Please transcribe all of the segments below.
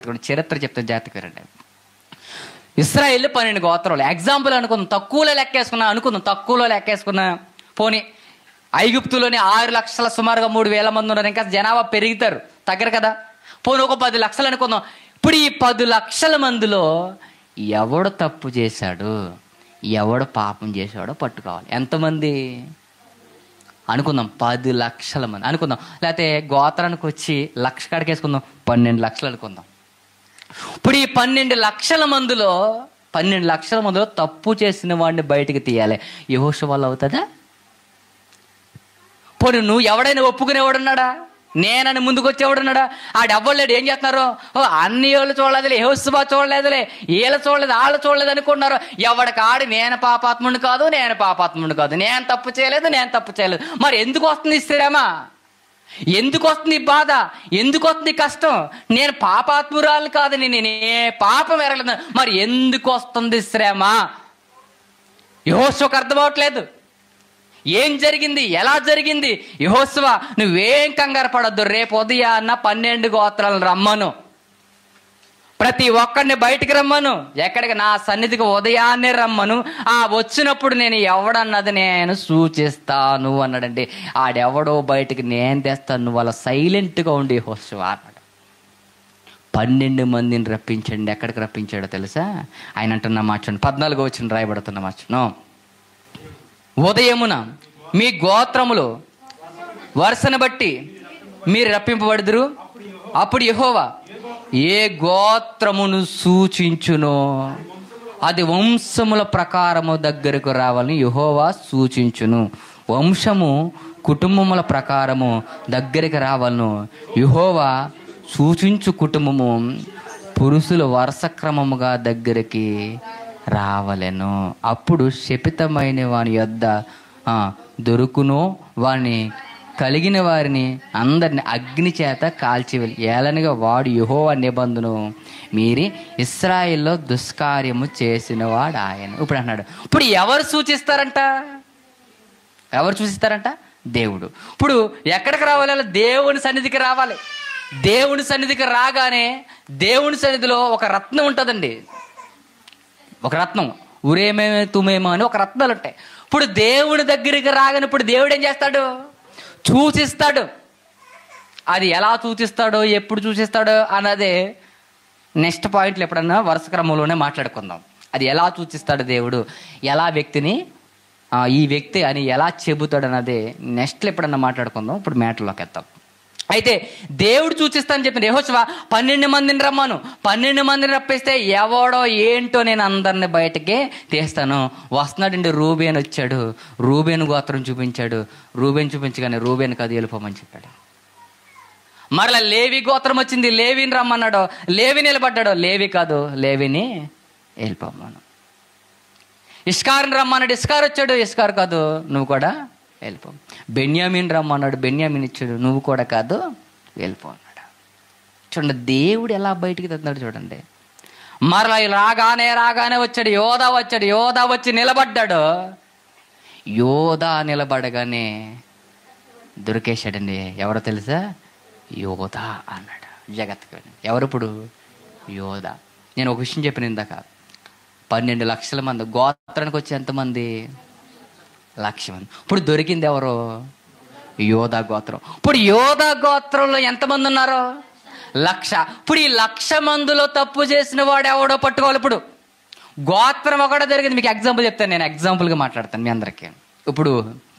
గుర్తుకోండి చరిత్ర చెప్తే జాగ్రత్తగా వినండి ఇస్రాయేల్ పన్నెండు గోత్రాలు ఎగ్జాంపుల్ అనుకుందాం తక్కువలో లెక్కేసుకున్నా అనుకుందాం తక్కువలో లెక్కేసుకున్నా పోనీ ఐగుప్తులోని ఆరు లక్షల సుమారుగా మూడు వేల మంది ఉన్నారు ఇంకా జనాభా పెరుగుతారు తగ్గరు కదా పోనీ ఒక పది లక్షలు అనుకుందాం ఇప్పుడు ఈ పది లక్షల మందిలో ఎవడు తప్పు చేశాడు ఎవడు పాపం చేశాడో పట్టుకోవాలి ఎంతమంది అనుకుందాం పది లక్షల మంది అనుకుందాం లేకపోతే గోత్రానికి వచ్చి లక్ష కాడికి వేసుకుందాం పన్నెండు లక్షలు అనుకుందాం ఇప్పుడు ఈ పన్నెండు లక్షల మందిలో పన్నెండు లక్షల మందిలో తప్పు చేసిన వాడిని బయటికి తీయాలి యహోష వల్ల అవుతుందా పోనీ నువ్వు ఎవడైనా ఒప్పుకునేవాడున్నాడా నేనని ముందుకు వచ్చేవాడున్నాడా ఆడెవ్వలేడు ఏం చేస్తున్నారు ఓ అన్ని వాళ్ళు చూడలేదులే హోసుబా చూడలేదులే వీళ్ళు చూడలేదు వాళ్ళు చూడలేదు అనుకున్నారు ఎవడికి ఆడి నేను పాపాత్ముడిని కాదు నేను పాపాత్ముడిని కాదు నేను తప్పు చేయలేదు నేను తప్పు చేయలేదు మరి ఎందుకు వస్తుంది ఈ శ్రమ ఎందుకు వస్తుంది ఈ బాధ ఎందుకు వస్తుంది ఈ కష్టం నేను పాపాత్మురాలు కాదు నేను ఏ పాపం ఎరగలేదు మరి ఎందుకు వస్తుంది శ్రమ యహోస్వకు అర్థం అవట్లేదు ఏం జరిగింది ఎలా జరిగింది యహోస్వ నువ్వేం కంగారు పడద్దు రేపు ఉదయాన్న పన్నెండు గోత్రాలను రమ్మను ప్రతి ఒక్కరిని బయటికి రమ్మను ఎక్కడికి నా సన్నిధికి ఉదయాన్నే రమ్మను ఆ వచ్చినప్పుడు నేను ఎవడన్నది నేను సూచిస్తాను అన్నాడండి ఆడెవడో బయటికి నేను తెస్తాను నువ్వు అలా సైలెంట్గా ఉండి హోస్వ అన్నాడు పన్నెండు మందిని రప్పించండి ఎక్కడికి రప్పించాడో తెలుసా ఆయన అంటున్న మార్చండి పద్నాలుగు వచ్చిన రాయబడుతున్న మార్చను ఉదయమున మీ గోత్రములు వరుసను బట్టి మీరు రప్పింపబడుదురు అప్పుడు యెహోవా ఏ గోత్రమును సూచించునో అది వంశముల ప్రకారము దగ్గరకు రావాలని యెహోవా సూచించును వంశము కుటుంబముల ప్రకారము దగ్గరికి రావాలను యెహోవా సూచించు కుటుంబము పురుషుల వరుస క్రమముగా దగ్గరికి రావలెను అప్పుడు శపితమైన వాని యొద్ద ఆ, దొరుకును వాని కలిగిన వారిని అందరిని అగ్ని చేత కాల్చివెళ్ళి ఏలనగా వాడు యహోవ నిబంధను మీరి ఇస్రాయిల్లో దుష్కార్యము చేసిన వాడు ఆయన ఇప్పుడు అన్నాడు ఇప్పుడు ఎవరు సూచిస్తారంట ఎవరు చూసిస్తారంట దేవుడు ఇప్పుడు ఎక్కడికి రావాలి దేవుని సన్నిధికి రావాలి దేవుని సన్నిధికి రాగానే దేవుని సన్నిధిలో ఒక రత్నం ఉంటుందండి ఒక రత్నం ఉరేమేమే తుమేమో అని ఒక రత్నాలు ఉంటాయి ఇప్పుడు దేవుని దగ్గరికి రాగానే ఇప్పుడు దేవుడు ఏం చేస్తాడు సూచిస్తాడు అది ఎలా సూచిస్తాడో ఎప్పుడు సూచిస్తాడో అన్నదే నెక్స్ట్ పాయింట్లు ఎప్పుడన్నా వరుస క్రమంలోనే మాట్లాడుకుందాం అది ఎలా సూచిస్తాడు దేవుడు ఎలా వ్యక్తిని ఆ, ఈ వ్యక్తి అని ఎలా చెబుతాడు అన్నది నెక్స్ట్ ఎప్పుడన్నా మాట్లాడుకుందాం ఇప్పుడు మ్యాటర్లోకి వెళ్తాం అయితే దేవుడు సూచిస్తానని చెప్పిన యెహోషువ పన్నెండు మందిని రమ్మను పన్నెండు మందిని రప్పిస్తే ఎవడో ఏంటో నేను అందరిని బయటకి తీస్తాను వస్తున్నాడండి రూబేన్ వచ్చాడు రూబేన్ గోత్రం చూపించాడు రూబేన్ చూపించగానే రూబేన్ కాదు వెళ్ళిపోమని చెప్పాడు మరలా లేవి గోత్రం వచ్చింది లేవిని రమ్మన్నాడు లేవి నిలబడ్డాడు లేవి కాదు లేవిని వెళ్ళిపోమను ఇస్కార్ని రమ్మన్నాడు ఇస్కార్ వచ్చాడు ఇస్కార్ కాదు నువ్వు కూడా వెళ్ళిపో బెన్యామిన్ రమ్మన్నాడు బెన్యామిన్ ఇచ్చాడు నువ్వు కూడా కాదు వెళ్ళిపో అన్నాడు చూడండి దేవుడు ఎలా బయటికి తెస్తున్నాడు చూడండి మరలా ఈ రాగానే రాగానే వచ్చాడు యోధా వచ్చాడు యోధా వచ్చి నిలబడ్డాడు యోధా నిలబడగానే దొరికేశాడండి ఎవరో తెలుసా యోధ అన్నాడు జగత్కి ఎవరు ఇప్పుడు యోధ నేను ఒక విషయం చెప్పిన ఇందాక పన్నెండు లక్షల మంది గోత్రానికి వచ్చి ఎంతమంది లక్ష మంది ఇప్పుడు దొరికింది ఎవరు యోధా గోత్రం ఇప్పుడు యోధా గోత్రంలో ఎంతమంది ఉన్నారు లక్ష ఇప్పుడు ఈ లక్ష మందిలో తప్పు చేసిన వాడు ఎవడో పట్టుకోవాలి ఇప్పుడు గోత్రం ఒకటో జరిగింది మీకు ఎగ్జాంపుల్ చెప్తాను నేను ఎగ్జాంపుల్గా మాట్లాడతాను మీ అందరికీ ఇప్పుడు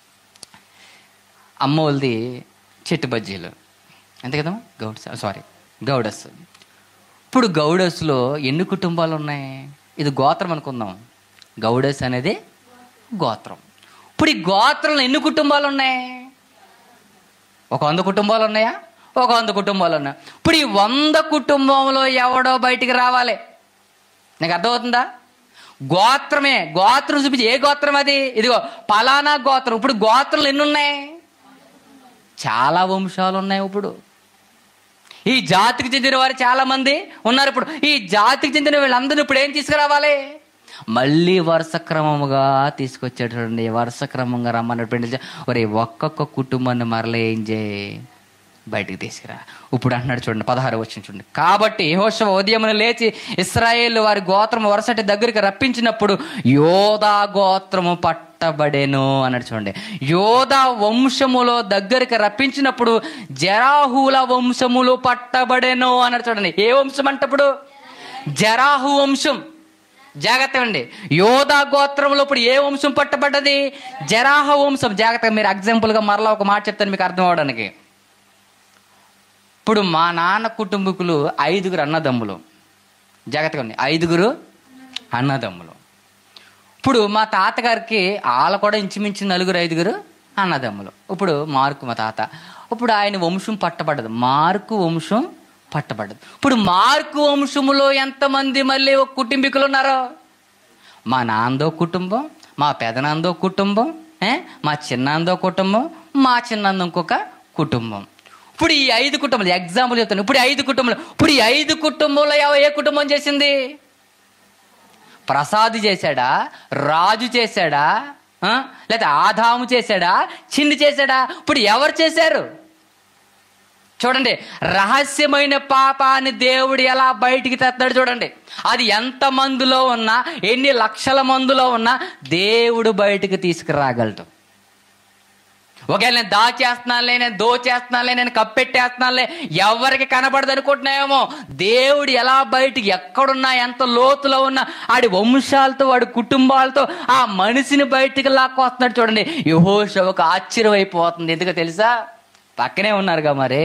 అమ్మోల్ది చెట్టు బజ్జీలు అంతే కదమ్మా గౌడ్స్ సారీ గౌడస్ ఇప్పుడు గౌడస్లో ఎన్ని కుటుంబాలు ఉన్నాయి ఇది గోత్రం అనుకుందాం గౌడస్ అనేది గోత్రం ఇప్పుడు ఈ గోత్రంలో ఎన్ని కుటుంబాలు ఉన్నాయి ఒక వంద కుటుంబాలు ఉన్నాయా ఒక వంద కుటుంబాలు ఉన్నాయి ఇప్పుడు ఈ వంద కుటుంబంలో ఎవడో బయటికి రావాలి నీకు అర్థమవుతుందా గోత్రమే గోత్రం చూపించి ఏ గోత్రం అది ఇదిగో పలానా గోత్రం ఇప్పుడు గోత్రాలు ఎన్ని ఉన్నాయి చాలా వంశాలు ఉన్నాయి ఇప్పుడు ఈ జాతికి చెందిన వారు చాలా మంది ఉన్నారు ఇప్పుడు ఈ జాతికి చెందిన వీళ్ళందరూ ఇప్పుడు ఏం తీసుకురావాలి మళ్ళీ వరుస క్రమముగా తీసుకొచ్చాడు చూడండి వరుస క్రమంగా రమ్మన్నట్టు ఒరే ఒక్కొక్క కుటుంబాన్ని మరలా ఏం చేయి బయటికి తీసుకురా ఇప్పుడు అంటున్నాడు చూడండి పదహారు వచ్చిన చూడండి కాబట్టి యెహోషువ ఉదయమున లేచి ఇస్రాయేల్ వారి గోత్రము వరసటి దగ్గరికి రప్పించినప్పుడు యోధా గోత్రము పట్టబడెను అన్నాడు చూడండి యోధా వంశములో దగ్గరికి రప్పించినప్పుడు జరాహుల వంశములు పట్టబడెను అన్నాడు చూడండి ఏ వంశం అంటప్పుడు జరాహు వంశం జాగ్రత్త అండి యోధా గోత్రంలో ఇప్పుడు ఏ వంశం పట్టబడ్డది జరాహ వంశం జాగ్రత్తగా మీరు ఎగ్జాంపుల్గా మరలా ఒక మాట చెప్తాను మీకు అర్థం అవడానికి ఇప్పుడు మా నాన్న కుటుంబకులు ఐదుగురు అన్నదమ్ములు జాగ్రత్తగా ఉంది ఐదుగురు అన్నదమ్ములు ఇప్పుడు మా తాతగారికి వాళ్ళ కూడా ఇంచుమించు నలుగురు ఐదుగురు అన్నదమ్ములు ఇప్పుడు మార్కు మా తాత ఇప్పుడు ఆయన వంశం పట్టబడ్డదు మార్కు వంశం పట్టబడ్డదు ఇప్పుడు మార్కు వంశములో ఎంతమంది మళ్ళీ ఒక కుటుంబీకులు ఉన్నారో మా నాన్నదో కుటుంబం మా పెదనాందో కుటుంబం ఏ? మా చిన్నాందో కుటుంబం మా చిన్నందో ఇంకొక కుటుంబం ఇప్పుడు ఈ ఐదు కుటుంబాలు ఎగ్జాంపుల్ చెప్తాను ఇప్పుడు ఈ ఐదు కుటుంబాలు ఇప్పుడు ఈ ఐదు కుటుంబంలో ఎవ- ఏ కుటుంబం చేసింది ప్రసాద్ చేశాడా రాజు చేశాడా ఆ? లేదా ఆదాము చేశాడా చిన్ని చేశాడా ఇప్పుడు ఎవరు చేశారు చూడండి రహస్యమైన పాపాన్ని దేవుడు ఎలా బయటికి తెస్తాడు చూడండి అది ఎంత మందిలో ఉన్నా ఎన్ని లక్షల మందిలో ఉన్నా దేవుడు బయటికి తీసుకురాగలడు ఒకవేళ నేను దాచేస్తున్నానులే నేను దోచేస్తున్నానులే నేను కప్పెట్టేస్తున్నానులే ఎవరికి కనబడదు అనుకుంటున్నాయేమో దేవుడు ఎలా బయటికి ఎక్కడున్నా ఎంత లోతులో ఉన్నా ఆడి వంశాలతో వాడి కుటుంబాలతో ఆ మనిషిని బయటికి లాక్కొస్తున్నాడు చూడండి యహోషవకు ఆశ్చర్యం అయిపోతుంది ఎందుకో తెలుసా పక్కనే ఉన్నారుగా మరి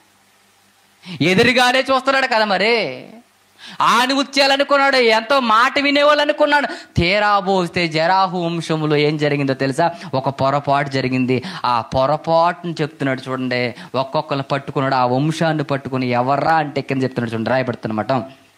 ఎదురుగానే చూస్తున్నాడు కదా మరి ఆనుగుచ్చేయాలనుకున్నాడు ఎంతో మాట వినేవాళ్ళు అనుకున్నాడు తీరా పోస్తే జరాహు వంశములో ఏం జరిగిందో తెలుసా ఒక పొరపాటు జరిగింది ఆ పొరపాటుని చెప్తున్నాడు చూడండి ఒక్కొక్కరిని పట్టుకున్నాడు ఆ వంశాన్ని పట్టుకుని ఎవర్రా అంటే కింద చెప్తున్నాడు చూడండి రాయబడుతున్నమాట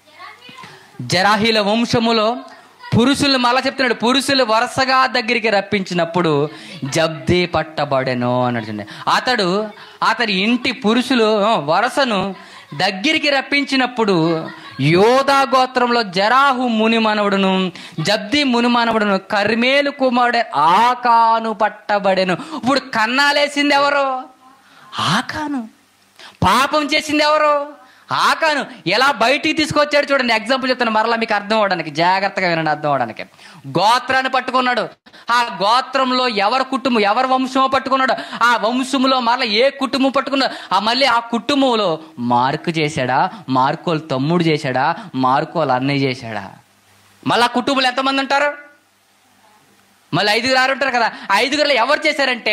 జరాహీల వంశములో పురుషులు మళ్ళా చెప్తున్నాడు పురుషులు వరుసగా దగ్గరికి రప్పించినప్పుడు జబ్ది పట్టబడెను అన్నాడు చూడండి అతడు అతని ఇంటి పురుషులు ఆ, వరసను దగ్గరికి రప్పించినప్పుడు యోధా గోత్రంలో జరాహు ముని మనవడును జబ్ది ముని మనవడును కర్మేలు కుమారుడే ఆకాను పట్టబడెను ఇప్పుడు కన్నాలేసింది ఎవరు ఆకాను పాపం చేసింది ఎవరు ఆకాను ఎలా బయటికి తీసుకొచ్చాడు చూడండి ఎగ్జాంపుల్ చెప్తాను మరలా మీకు అర్థం అవడానికి జాగ్రత్తగా వినండి అర్థం అవడానికి గోత్రాన్ని పట్టుకున్నాడు ఆ గోత్రంలో ఎవరి కుటుంబం ఎవరి వంశమో పట్టుకున్నాడు ఆ వంశంలో మరలా ఏ కుటుంబం పట్టుకున్నాడు ఆ మళ్ళీ ఆ కుటుంబంలో మార్కు చేశాడా మార్కోలు తమ్ముడు చేశాడా మార్కోలు అన్నయ్య చేశాడా మళ్ళీ ఆ కుటుంబంలో ఎంతమంది ఉంటారు మళ్ళీ ఐదుగురు ఆరు ఉంటారు కదా ఆ ఐదుగురులో ఎవరు చేశారంటే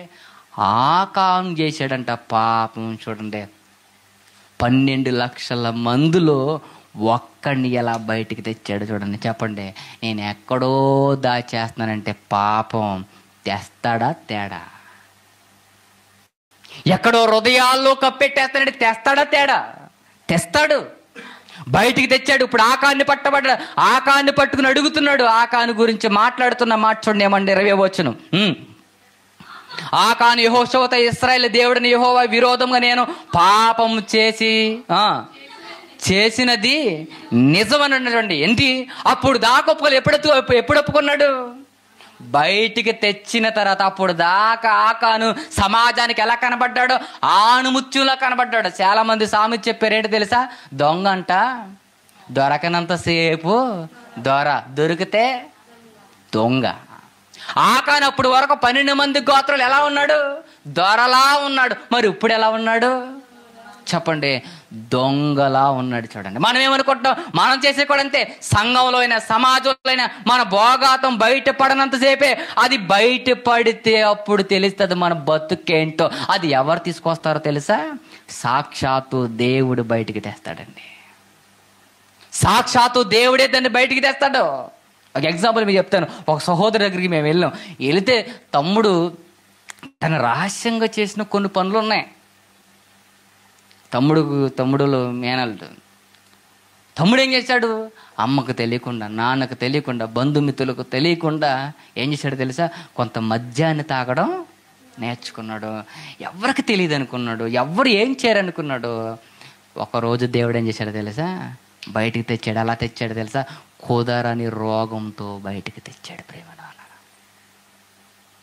ఆకాం చేశాడంట పాపం చూడండి పన్నెండు లక్షల మందిలో ఒక్కడిని ఎలా బయటికి తెచ్చాడు చూడండి చెప్పండి నేను ఎక్కడో దాచేస్తున్నానంటే పాపం తెస్తాడా తేడా ఎక్కడో హృదయాల్లో కప్పెట్టేస్తాడంటే తెస్తాడా తేడా తెస్తాడు బయటికి తెచ్చాడు ఇప్పుడు ఆకాన్ని పట్టబడ్డాడు ఆకాన్ని పట్టుకుని అడుగుతున్నాడు ఆకాను గురించి మాట్లాడుతున్న మాట చూడండి ఏమండి ఇరవై వచ్చును ఉమ్. ఆకాను యహోశోత ఇస్రాయేల్ దేవుడిని యహోవా విరోధంగా నేను పాపం చేసి ఆ చేసినది నిజమనండి ఏంటి అప్పుడు దాకా ఒప్పుకోలేదు ఎప్పుడు ఎప్పుడు ఒప్పుకున్నాడు బయటికి తెచ్చిన తర్వాత అప్పుడు దాకా ఆకాను సమాజానికి ఎలా కనబడ్డాడో ఆనుముత్యంలో కనబడ్డాడు చాలా మంది సామెత చెప్పారు ఏంటి తెలుసా దొంగ అంట దొరకనంతసేపు దొర దొరికితే దొంగ ఆకాను అప్పుడు వరకు పన్నెండు మంది గోత్రాలు ఎలా ఉన్నాడు దొరలా ఉన్నాడు మరి ఇప్పుడు ఎలా ఉన్నాడు చెప్పండి దొంగలా ఉన్నాడు చూడండి మనం ఏమనుకుంటున్నాం మనం చేసే కూడా అంతే సంఘంలో అయినా సమాజంలో అయినా మన భోగాతం బయటపడనంతసేపే అది బయటపడితే అప్పుడు తెలుస్తుంది మన బతుకేంటో అది ఎవరు తీసుకొస్తారో తెలుసా సాక్షాత్తు దేవుడు బయటికి తెస్తాడండి సాక్షాత్తు దేవుడే దాన్ని బయటికి తెస్తాడు ఒక ఎగ్జాంపుల్ మీకు చెప్తాను ఒక సహోదరు దగ్గరికి మేము వెళ్ళాం వెళితే తమ్ముడు తన రహస్యంగా చేసిన కొన్ని పనులు ఉన్నాయి తమ్ముడు తమ్ముడులు మేనల్డు తమ్ముడు ఏం చేశాడు అమ్మకు తెలియకుండా నాన్నకు తెలియకుండా బంధుమిత్రులకు తెలియకుండా ఏం చేశాడు తెలుసా కొంత మద్యాన్ని తాగడం నేర్చుకున్నాడు ఎవరికి తెలియదు అనుకున్నాడు ఎవరు ఏం చేయరనుకున్నాడు ఒకరోజు దేవుడు ఏం చేశాడు తెలుసా బయటికి తెచ్చాడు అలా తెచ్చాడు తెలుసా కుదరని రోగంతో బయటికి తెచ్చాడు ప్రేమ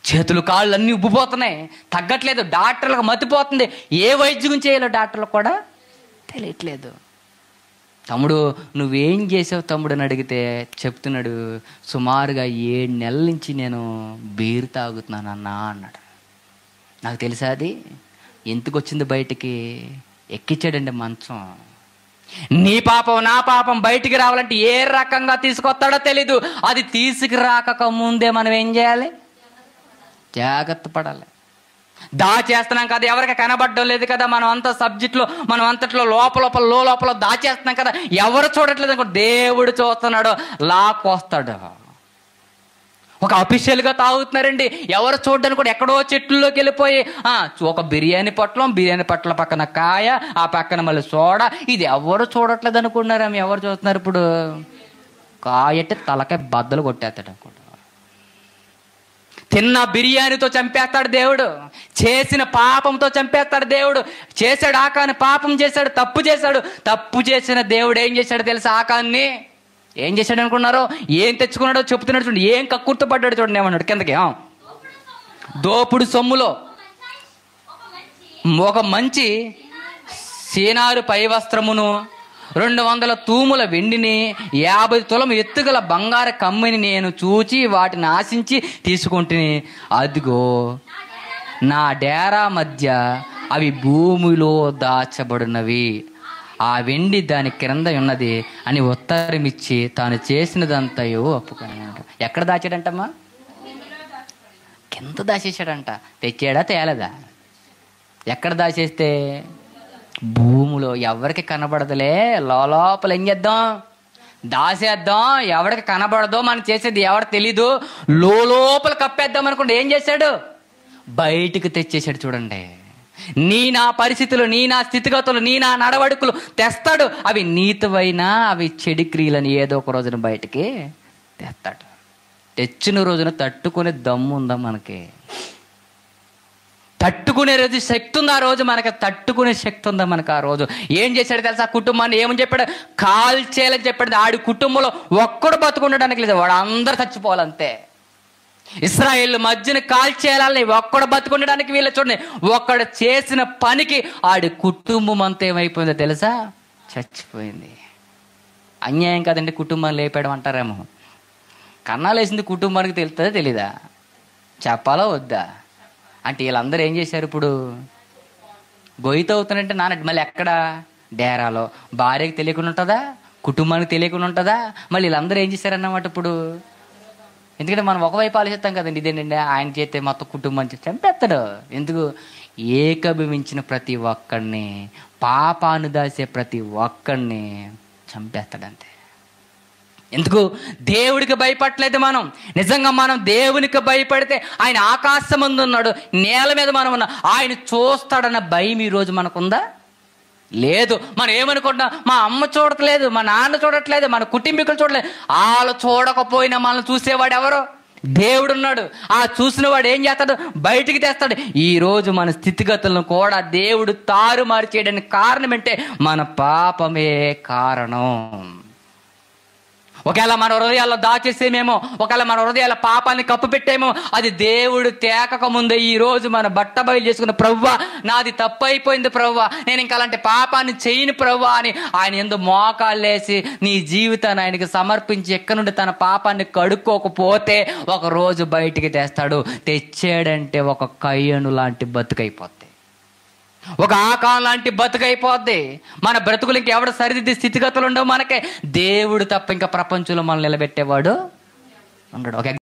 చేతులు కాళ్ళు అన్నీ ఉబ్బిపోతున్నాయి తగ్గట్లేదు డాక్టర్లకు మతిపోతుంది ఏ వైద్యం చేయాలో డాక్టర్లకు కూడా తెలియట్లేదు తమ్ముడు నువ్వేం చేసావు తమ్ముడు అని అడిగితే చెప్తున్నాడు సుమారుగా ఏడు నెలల నుంచి నేను బీరు తాగుతున్నాను అన్నా అన్నాడు నాకు తెలుసా అది ఎందుకు వచ్చింది బయటికి ఎక్కించాడండి మంచం నీ పాపం నా పాపం బయటికి రావాలంటే ఏ రకంగా తీసుకొస్తాడో తెలీదు అది తీసుకురాక ముందే మనం ఏం చేయాలి జాగ్రత్త పడాలి దాచేస్తున్నాం కదా ఎవరికి కనబడడం లేదు కదా మనం అంత సబ్జెక్ట్లో మనం అంతట్లో లోపల లోపల లో లోపల దాచేస్తున్నాం కదా ఎవరు చూడట్లేదు అనుకో దేవుడు చూస్తున్నాడు లాక్కొస్తాడు ఒక అఫీషియల్గా తాగుతున్నారండి ఎవరు చూడడానికి కూడా ఎక్కడో చెట్లలోకి వెళ్ళిపోయి ఆ, ఒక బిర్యానీ పొట్లం బిర్యానీ పొట్ల పక్కన కాయ ఆ పక్కన మళ్ళీ సోడా ఇది ఎవరు చూడట్లేదు అనుకున్నారా ఎవరు చూస్తున్నారు ఇప్పుడు కాయటే తలకాయ బద్దలు కొట్టేస్తాడు అనుకుంటా తిన్న బిర్యానీతో చంపేస్తాడు దేవుడు చేసిన పాపంతో చంపేస్తాడు దేవుడు చేశాడు ఆకాన్ని పాపం చేశాడు తప్పు చేశాడు తప్పు చేసిన దేవుడు ఏం చేశాడు తెలుసా ఆకాన్ని ఏం చేశాడు అనుకున్నారో ఏం తెచ్చుకున్నాడో చెప్తున్నాడు చూడండి ఏం కక్కుర్త పడ్డాడు చూడండి ఏమన్నాడు కిందకి ఆ. దోపుడు సొమ్ములో ఒక మంచి సీనారు పై వస్త్రమును రెండు వందల తూముల వెండిని యాభై తులం ఎత్తుగల బంగారు కమ్మిని నేను చూచి వాటిని ఆశించి తీసుకుంటుని అదిగో నా డేరా మధ్య అవి భూమిలో దాచబడినవి ఆ వెండి దాని క్రింద ఉన్నది అని ఉత్తరమిచ్చి తాను చేసినదంతయో ఒప్పుకొని ఎక్కడ దాచాడంటమ్మా కింద దాచేసాడంట తెచ్చాడా తేలదా ఎక్కడ దాచేస్తే భూమిలో ఎవరికి కనబడదులే లోపల ఏం చేద్దాం దాసేద్దాం ఎవరికి కనబడదో మనం చేసేది ఎవరు తెలీదు లోపల కప్పేద్దాం అనుకుంటే ఏం చేశాడు బయటికి తెచ్చేసాడు చూడండి నీ నా పరిస్థితులు నీ నా స్థితిగతులు నీ నా నడవడుకులు తెస్తాడు అవి నీతివైనా అవి చెడి క్రియలని ఏదో ఒక రోజున బయటికి తెస్తాడు తెచ్చిన రోజున తట్టుకునే దమ్ము ఉందా మనకి తట్టుకునే రోజు శక్తి ఉంది ఆ రోజు మనకి తట్టుకునే శక్తి ఉందా మనకు ఆ రోజు ఏం చేశాడు తెలుసా ఆ కుటుంబాన్ని ఏమని చెప్పాడు కాల్చేయాలని చెప్పాడు ఆడి కుటుంబంలో ఒక్కడు బతుకుండడానికి లేదు వాడు అందరు చచ్చిపోవాలంతే ఇస్రాయేల్ మధ్యన కాల్చేయాలని ఒక్కడు బతుకుండడానికి వీళ్ళు చూడండి ఒక్కడు చేసిన పనికి ఆడి కుటుంబం అంతా ఏమైపోయిందో తెలుసా చచ్చిపోయింది అన్యాయం కదండి కుటుంబం లేపేయడం అంటారేమో కన్నాలు వేసింది కుటుంబానికి తెలుస్తుందా తెలీదా చెప్పాలా వద్దా అంటే వీళ్ళందరూ ఏం చేశారు ఇప్పుడు గొయ్యితో అవుతానంటే నాన్న మళ్ళీ ఎక్కడ డేరాలో భార్యకి తెలియకుండా ఉంటుందా కుటుంబానికి తెలియకుండా ఉంటుందా మళ్ళీ వీళ్ళందరూ ఏం చేశారన్నమాట ఇప్పుడు ఎందుకంటే మనం ఒకవైపు ఆలోచిస్తాం కదండి ఇదేంటండి ఆయన చేస్తే మొత్తం కుటుంబం చేస్తే చంపేస్తాడు ఎందుకు ఏకభవించిన ప్రతి ఒక్కడిని పాపాను దాసే ప్రతి ఒక్కడిని చంపేస్తాడంతే ఎందుకు దేవుడికి భయపడలేదు మనం నిజంగా మనం దేవునికి భయపడితే ఆయన ఆకాశం ముందు ఉన్నాడు నేల మీద మనం ఉన్నాం ఆయన చూస్తాడన్న భయం ఈ రోజు మనకుందా లేదు మనం ఏమనుకుంటున్నాం మా అమ్మ చూడట్లేదు మా నాన్న చూడట్లేదు మన కుటుంబీకులు చూడలేదు వాళ్ళు చూడకపోయినా మనల్ని చూసేవాడు ఎవరు దేవుడు ఉన్నాడు ఆ చూసిన వాడు ఏం చేస్తాడు బయటికి తెస్తాడు ఈ రోజు మన స్థితిగతులను కూడా దేవుడు తారుమారు చేయడానికి కారణం అంటే మన పాపమే కారణం ఒకవేళ మన హృదయాల్లో దాచేసేమేమో ఒకవేళ మన హృదయాల పాపాన్ని కప్పు పెట్టేమో అది దేవుడు తేకక ముందే ఈ రోజు మన బట్ట బయలు చేసుకున్న ప్రవ్వా నాది తప్పైపోయింది ప్రవ్వా నేను ఇంకా అలాంటి పాపాన్ని చేయని ప్రవ్వా అని ఆయన ఎందు మోకాళ్ళేసి నీ జీవితాన్ని ఆయనకి సమర్పించి ఎక్కడి నుండి తన పాపాన్ని కడుక్కోకపోతే ఒక రోజు బయటికి తెస్తాడు తెచ్చాడంటే ఒక కయ్యను లాంటి బతుకైపోద్ది ఒక ఆకాలం లాంటి బతుకైపోద్ది మన బ్రతుకులు ఇంక ఎవడ సరిదిద్ది స్థితిగతులు ఉండవు మనకే దేవుడు తప్ప ఇంకా ప్రపంచంలో మనల్ని నిలబెట్టేవాడు ఉండడు ఒక